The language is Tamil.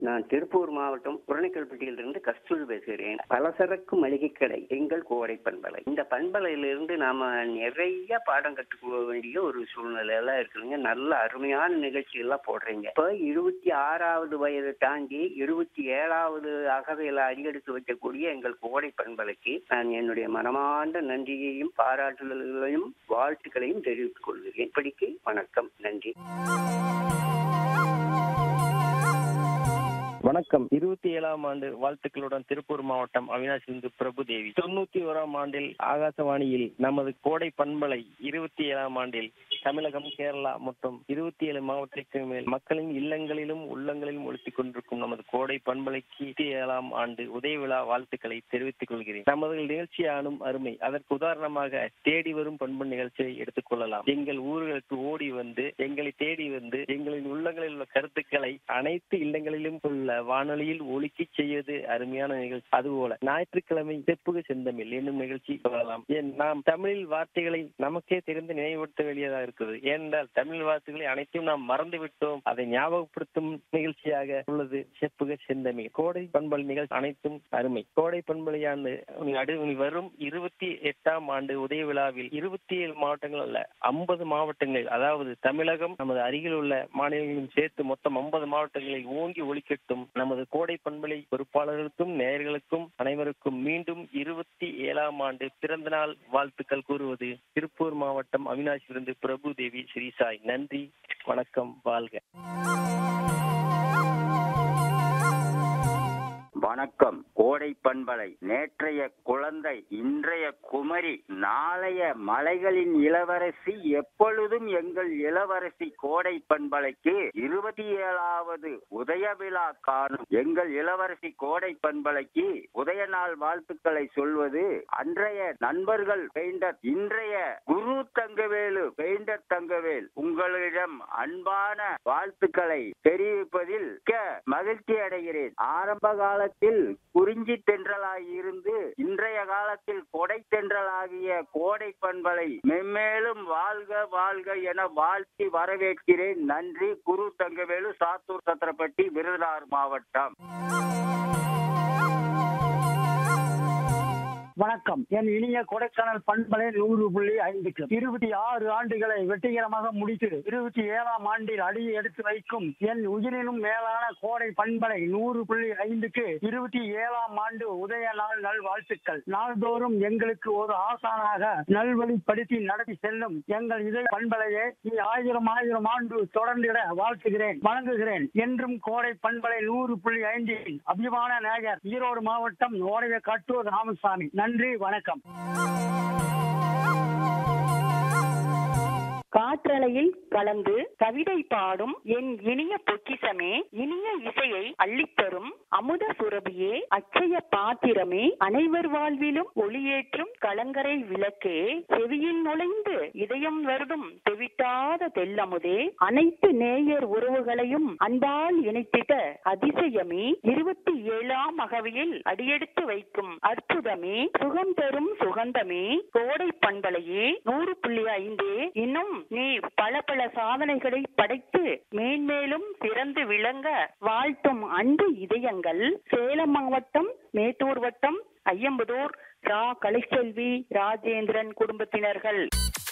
நான் திருப்பூர் மாவட்டம் புறணிக்கல்பட்டியிலிருந்து கஸ்தூரி பேசுகிறேன் பலசரக்கு மளிகை கடை எங்கள் கோடை பண்பலை இந்த பண்பலையிலிருந்து நாம நிறைய பாடம் கற்றுக்க வேண்டிய ஒரு சூழ்நிலையெல்லாம் இருக்குதுங்க நல்ல அருமையான நிகழ்ச்சி எல்லாம் போடுறீங்க இப்போ இருபத்தி ஆறாவது வயது தாண்டி இருபத்தி ஏழாவது அகவையில் அடியெடுத்து வைக்கக்கூடிய எங்கள் கோடை பண்பலைக்கு நான் என்னுடைய மனமார்ந்த நன்றியையும் பாராட்டுதல்களையும் வாழ்த்துக்களையும் தெரிவித்துக் கொள்கிறேன் இப்படிக்கு வணக்கம் நன்றி வணக்கம் இருபத்தி ஏழாம் ஆண்டு வாழ்த்துக்களுடன் திருப்பூர் மாவட்டம் அவினாசிலிருந்து பிரபுதேவி தொண்ணூத்தி ஓராம் ஆண்டில் ஆகாசவாணியில் நமது கோடை பண்பலை இருபத்தி ஏழாம் ஆண்டில் தமிழகம் கேரளா மற்றும் இருபத்தி ஏழு மாவட்டத்திற்கு மேல் மக்களின் இல்லங்களிலும் உள்ளங்களிலும் ஒழித்துக் கொண்டிருக்கும் நமது கோடை பண்பலைக்கு இருபத்தி ஏழாம் ஆண்டு உதய விழா வாழ்த்துக்களை தெரிவித்துக் கொள்கிறேன் நமது நிகழ்ச்சி ஆணும் அருமை அதற்கு உதாரணமாக தேடி வரும் பண்பு நிகழ்ச்சியை எடுத்துக் கொள்ளலாம் எங்கள் ஊர்களுக்கு ஓடி வந்து எங்களை தேடி வந்து எங்களின் உள்ளங்களில் உள்ள கருத்துக்களை அனைத்து இல்லங்களிலும் உள்ள வானொலியில் ஒலிக்க செய்வது அருமையான நிகழ்ச்சி அதுபோல ஞாயிற்றுக்கிழமை செப்புக செந்தமிழ் என்னும் நிகழ்ச்சி சொல்லலாம் ஏன் நாம் தமிழில் வார்த்தைகளை நமக்கே தெரிந்து நினைவுபடுத்த வேண்டியதாக இருக்குது ஏனென்றால் தமிழ் வார்த்தைகளை அனைத்தையும் நாம் மறந்து விட்டோம் அதை ஞாபகப்படுத்தும் நிகழ்ச்சியாக உள்ளது செப்புக செந்தமிழ் கோடை பண்பல் நிகழ்ச்சி அனைத்தும் அருமை கோடை பண்பலையாண்டு நடு வரும் இருபத்தி எட்டாம் ஆண்டு உதய விழாவில் இருபத்தி ஏழு மாவட்டங்கள் அல்ல ஐம்பது மாவட்டங்களில் அதாவது தமிழகம் நமது அருகில் உள்ள மாநிலங்களும் சேர்த்து மொத்தம் ஐம்பது மாவட்டங்களில் ஓங்கி ஒலிக்கட்டும் நமது கோடை பண்பலை பொறுப்பாளர்களுக்கும் நேயர்களுக்கும் அனைவருக்கும் மீண்டும் இருபத்தி ஏழாம் ஆண்டு பிறந்த நாள் வாழ்த்துக்கள் கூறுவது திருப்பூர் மாவட்டம் அவினாசியிலிருந்து பிரபு தேவி ஸ்ரீசாய் நன்றி வணக்கம் வாழ்க வணக்கம் கோடை பண்பலை நேற்றைய குழந்தை இன்றைய குமரி நாளைய மலைகளின் இளவரசி எப்பொழுதும் எங்கள் இளவரசி கோடை பண்பலைக்கு இருபத்தி ஏழாவது உதய விழா காணும் எங்கள் இளவரசி கோடை பண்பலைக்கு உதய நாள் வாழ்த்துக்களை சொல்வது அன்றைய நண்பர்கள் பெயிண்டர் இன்றைய குரு தங்கவேலு பெயிண்டர் தங்கவேல் உங்களிடம் அன்பான வாழ்த்துக்களை தெரிவிப்பதில் மிக்க மகிழ்ச்சி அடைகிறேன் ஆரம்ப காலத்தில் குறிஞ்சி தென்றலாய் இருந்து இன்றைய காலத்தில் கொடை தென்றலாகிய கோடை பண்பலை மென்மேலும் வாழ்க வாழ்க என வாழ்த்தி வரவேற்கிறேன் நன்றி குரு தங்கவேலு சாத்தூர் சத்திரப்பட்டி விருதுநகர் மாவட்டம் வணக்கம் என் இனிய கொடைக்கானல் பண்பலை நூறு புள்ளி ஐந்துக்கு இருபத்தி ஆறு ஆண்டுகளை வெற்றிகரமாக முடித்து இருபத்தி ஏழாம் ஆண்டில் அடி எடுத்து வைக்கும் என் உயிரினும் மேலான கோடை பண்பலை நூறு புள்ளி ஐந்துக்கு இருபத்தி ஏழாம் ஆண்டு உதய நாள் நல் வாழ்த்துக்கள் நாள்தோறும் எங்களுக்கு ஒரு ஆசானாக நல்வழிப்படுத்தி நடத்தி செல்லும் எங்கள் இதய பண்பலையே நீ ஆயிரம் ஆயிரம் ஆண்டு தொடர்ந்திட வாழ்த்துகிறேன் வணங்குகிறேன் என்றும் கோடை பண்பலை நூறு புள்ளி ஐந்தில் அபிமான நாயர் ஈரோடு மாவட்டம் ஓடைய கட்டூர் ராமசாமி நன்றி வணக்கம் காற்றலையில் கலந்து கவிதை பாடும் என் இனிய பொக்கிசமே இனிய இசையை அள்ளித்தரும் அமுத சுரபியே அச்சய பாத்திரமே அனைவர் வாழ்விலும் ஒளியேற்றும் கலங்கரை விளக்கே செவியில் நுழைந்து இதயம் வருடும் தெவிட்டாத தெல்லமுதே அனைத்து நேயர் உறவுகளையும் அன்பால் இணைத்திட அதிசயமே இருபத்தி ஏழாம் அகவையில் அடியெடுத்து வைக்கும் அற்புதமே சுகம் தரும் சுகந்தமே கோடை பண்பலையே நூறு புள்ளி ஐந்தே இன்னும் நீ பல பல சாதனைகளை படைத்து மேன்மேலும் சிறந்து விளங்க வாழ்த்தும் அன்பு இதயங்கள் சேலம் மாவட்டம் மேட்டூர் வட்டம் ஐயம்புதூர் ரா கலைச்செல்வி ராஜேந்திரன் குடும்பத்தினர்கள்